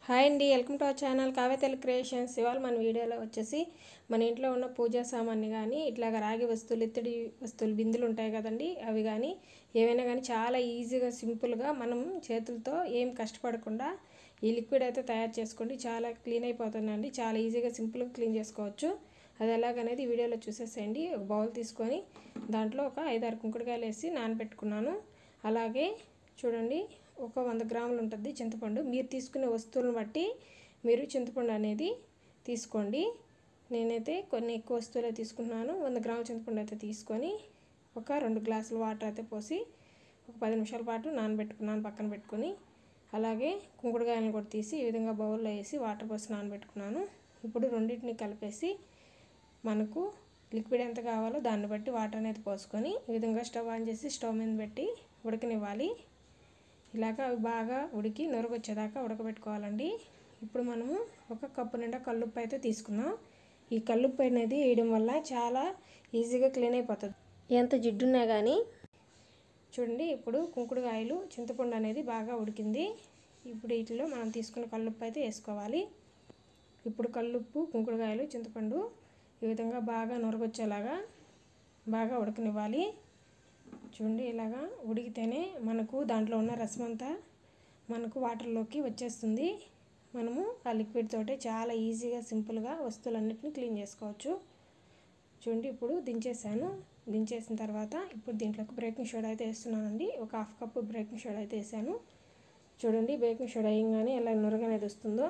hi అండి welcome to our channel కావేతెలు creations ఇవాళ మన వీడియోలో వచ్చేసి మన ఇంట్లో ఉన్న పూజా సామాన్ని కానీ ఇట్లాగ రాగి వస్తువులు ఇత్తడి వస్తువులు బిందులు ఉంటాయి కదండి అవి కానీ ఏవైనా కానీ చాలా ఈజీగా సింపుల్గా మనం చేతులతో ఏం కష్టపడకుండా ఈ లిక్విడ్ అయితే తయారు చేసుకోండి చాలా క్లీన్ అయిపోతుందండి చాలా ఈజీగా సింపుల్గా క్లీన్ చేసుకోవచ్చు అది ఎలాగనేది ఈ వీడియోలో చూసేసేయండి ఒక బౌల్ తీసుకొని దాంట్లో ఒక ఐదారు కుంకుడుకాయలు వేసి నానబెట్టుకున్నాను అలాగే చూడండి ఒక వంద గ్రాములు ఉంటుంది చింతపండు మీరు తీసుకునే వస్తువులను బట్టి మీరు చింతపండు అనేది తీసుకోండి నేనైతే కొన్ని ఎక్కువ వస్తువులే తీసుకున్నాను వంద గ్రాముల చింతపండు అయితే తీసుకొని ఒక రెండు గ్లాసులు వాటర్ అయితే పోసి ఒక పది నిమిషాల పాటు నానబెట్టుకున్నాను పక్కన పెట్టుకొని అలాగే కుంకుడుకాయలను కూడా తీసి ఈ విధంగా బౌల్లో వేసి వాటర్ పోసి నానబెట్టుకున్నాను ఇప్పుడు రెండింటిని కలిపేసి మనకు లిక్విడ్ ఎంత కావాలో దాన్ని బట్టి వాటర్ అనేది పోసుకొని ఈ విధంగా స్టవ్ ఆన్ చేసి స్టవ్ మీద పెట్టి ఉడకనివ్వాలి ఇలాగ అవి బాగా ఉడికి నొరగొచ్చేదాకా ఉడకబెట్టుకోవాలండి ఇప్పుడు మనము ఒక కప్పు నిండా కల్లుప్పు అయితే తీసుకున్నాం ఈ కల్లుప్పు అనేది వేయడం వల్ల చాలా ఈజీగా క్లీన్ అయిపోతుంది ఎంత జిడ్డున్నా కానీ చూడండి ఇప్పుడు కుంకుడుకాయలు చింతపండు అనేది బాగా ఉడికింది ఇప్పుడు వీటిలో మనం తీసుకున్న కల్లుప్పు అయితే వేసుకోవాలి ఇప్పుడు కల్లుప్పు కుంకుడుకాయలు చింతపండు ఈ విధంగా బాగా నొరగొచ్చేలాగా బాగా ఉడకనివ్వాలి చూడండి ఇలాగా ఉడికితేనే మనకు దాంట్లో ఉన్న రసం అంతా మనకు వాటర్లోకి వచ్చేస్తుంది మనము ఆ లిక్విడ్ తోటే చాలా ఈజీగా సింపుల్గా వస్తువులన్నిటిని క్లీన్ చేసుకోవచ్చు చూడండి ఇప్పుడు దించేసాను దించేసిన తర్వాత ఇప్పుడు దీంట్లోకి బేకింగ్ సోడా అయితే వేస్తున్నానండి ఒక హాఫ్ కప్పు బేకింగ్ సోడా అయితే వేసాను చూడండి బేకింగ్ సోడా వేయగానే ఎలా నురగనేది వస్తుందో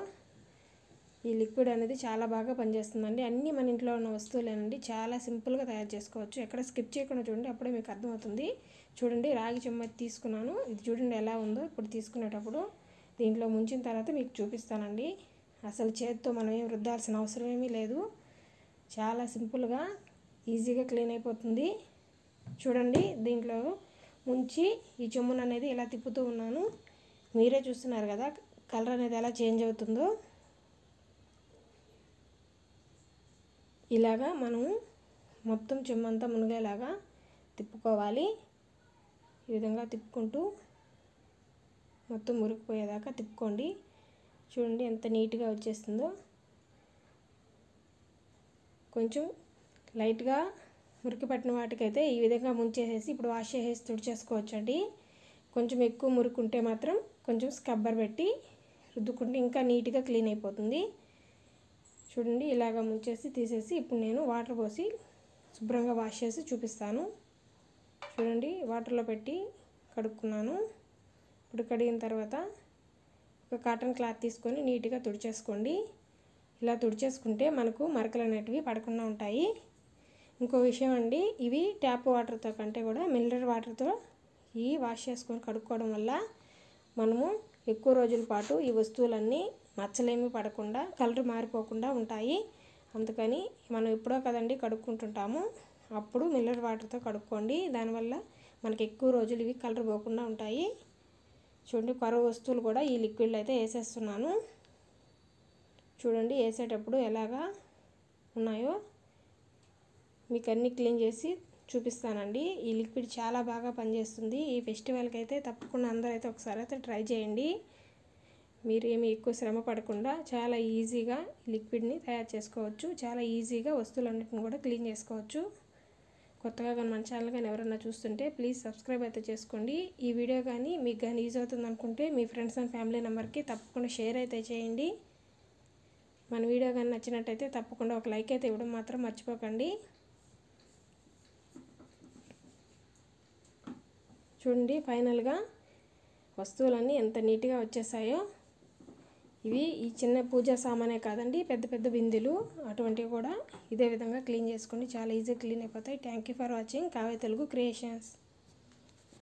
ఈ లిక్విడ్ అనేది చాలా బాగా పనిచేస్తుందండి అన్నీ మన ఇంట్లో ఉన్న వస్తువులేనండి చాలా సింపుల్గా తయారు చేసుకోవచ్చు ఎక్కడ స్కిప్ చేయకుండా చూడండి అప్పుడే మీకు అర్థమవుతుంది చూడండి రాగి చెమ్మతి తీసుకున్నాను ఇది చూడండి ఎలా ఉందో ఇప్పుడు తీసుకునేటప్పుడు దీంట్లో ముంచిన తర్వాత మీకు చూపిస్తానండి అసలు చేతితో మనం ఏం రుద్దాల్సిన అవసరం ఏమీ లేదు చాలా సింపుల్గా ఈజీగా క్లీన్ అయిపోతుంది చూడండి దీంట్లో ముంచి ఈ చెమ్మును అనేది ఇలా తిప్పుతూ ఉన్నాను మీరే చూస్తున్నారు కదా కలర్ అనేది ఎలా చేంజ్ అవుతుందో ఇలాగా మనము మొత్తం చెమ్మంతా మునిగేలాగా తిప్పుకోవాలి ఈ విధంగా తిప్పుకుంటూ మొత్తం మురిగిపోయేదాకా తిప్పుకోండి చూడండి ఎంత నీట్గా వచ్చేస్తుందో కొంచెం లైట్గా మురికి పట్టిన వాటికైతే ఈ విధంగా ముంచేసేసి ఇప్పుడు వాష్ చేసేసి తుడిచేసుకోవచ్చండి కొంచెం ఎక్కువ మురికి ఉంటే మాత్రం కొంచెం స్కబ్బర్ పెట్టి రుద్దుకుంటే ఇంకా నీట్గా క్లీన్ అయిపోతుంది చూడండి ఇలాగ ముంచేసి తీసేసి ఇప్పుడు నేను వాటర్ పోసి శుభ్రంగా వాష్ చేసి చూపిస్తాను చూడండి వాటర్లో పెట్టి కడుక్కున్నాను ఇప్పుడు కడిగిన తర్వాత ఒక కాటన్ క్లాత్ తీసుకొని నీట్గా తుడిచేసుకోండి ఇలా తుడిచేసుకుంటే మనకు మరకలు అనేటివి పడకుండా ఉంటాయి ఇంకో విషయం అండి ఇవి ట్యాప్ వాటర్తో కంటే కూడా మినరల్ వాటర్తో ఈ వాష్ చేసుకొని కడుక్కోవడం వల్ల మనము ఎక్కువ రోజుల పాటు ఈ వస్తువులన్నీ మచ్చలేమి పడకుండా కలర్ మారిపోకుండా ఉంటాయి అందుకని మనం ఎప్పుడో కదండి కడుక్కుంటుంటాము అప్పుడు మిల్లర్ వాటర్తో కడుక్కోండి దానివల్ల మనకి ఎక్కువ రోజులు ఇవి కలర్ పోకుండా ఉంటాయి చూడండి కరువు వస్తువులు కూడా ఈ లిక్విడ్లో అయితే వేసేస్తున్నాను చూడండి వేసేటప్పుడు ఎలాగా ఉన్నాయో మీకు అన్నీ క్లీన్ చేసి చూపిస్తానండి ఈ లిక్విడ్ చాలా బాగా పనిచేస్తుంది ఈ ఫెస్టివల్కి అయితే తప్పకుండా అందరూ అయితే ఒకసారి అయితే ట్రై చేయండి మీరు ఏమి ఎక్కువ శ్రమ పడకుండా చాలా ఈజీగా లిక్విడ్ని తయారు చేసుకోవచ్చు చాలా ఈజీగా వస్తువులన్నిటిని కూడా క్లీన్ చేసుకోవచ్చు కొత్తగా కానీ మన ఛానల్ కానీ ఎవరైనా చూస్తుంటే ప్లీజ్ సబ్స్క్రైబ్ అయితే చేసుకోండి ఈ వీడియో కానీ మీకు కానీ యూజ్ అవుతుంది అనుకుంటే మీ ఫ్రెండ్స్ అండ్ ఫ్యామిలీ నెంబర్కి తప్పకుండా షేర్ అయితే చేయండి మన వీడియో కానీ నచ్చినట్టయితే తప్పకుండా ఒక లైక్ అయితే ఇవ్వడం మాత్రం మర్చిపోకండి చూడండి ఫైనల్గా వస్తువులన్నీ ఎంత నీట్గా వచ్చేసాయో ఇవి ఈ చిన్న పూజా సామానే కాదండి పెద్ద పెద్ద బిందెలు అటువంటివి కూడా ఇదే విధంగా క్లీన్ చేసుకోండి చాలా ఈజీగా క్లీన్ అయిపోతాయి థ్యాంక్ యూ ఫర్ వాచింగ్ కావే తెలుగు క్రియేషన్స్